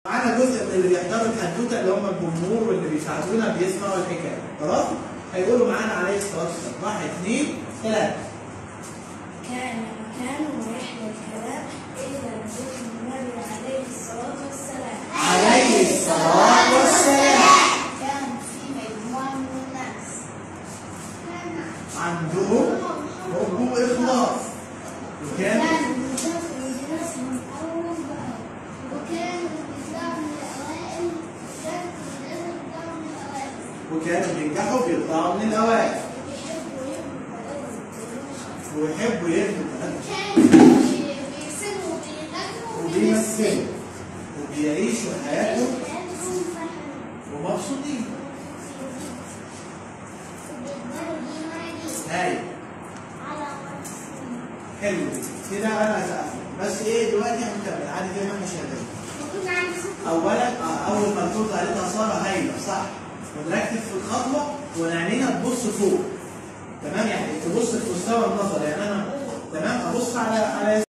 معانا جزء من اللي بيحضروا الحدوته اللي هم الجمهور واللي بيساعدونا بيسمعوا الحكايه خلاص هيقولوا معانا عليه الصلاه والسلام واحد اثنين ثلاثه كان مكان ويحيى الكلام إذا ذكر النبي عليه الصلاة والسلام عليه الصلاه والسلام كان في مجموعة من الناس عندهم حب واخلاص وكان كانوا يدخلوا دراسهم أول بأول وكانوا بيطلعوا من الأوائل كانوا بيطلعوا من الأوائل وكانوا بينجحوا بيطلعوا من الاوائل بيحبوا يبقوا بلد الدروس ويحبوا يهدوا بلدهم كانوا بيرسموا وبيغنوا وبيمثلوا وبيعيشوا حياتهم حياتهم فرحة ومبسوطين وبيقدروا ينادي هاي على رأسهم حلو كده انا هسقف بس ايه دلوقتي هنكمل عادي زي ما احنا شغالين وكنا عند خطوة اولا آه، اول ما ترد عليها ساره هايله صح ونركز في الخطوه وعينينا تبص فوق تمام يعني تبص في مستوى النظر يعني انا تمام ابص على على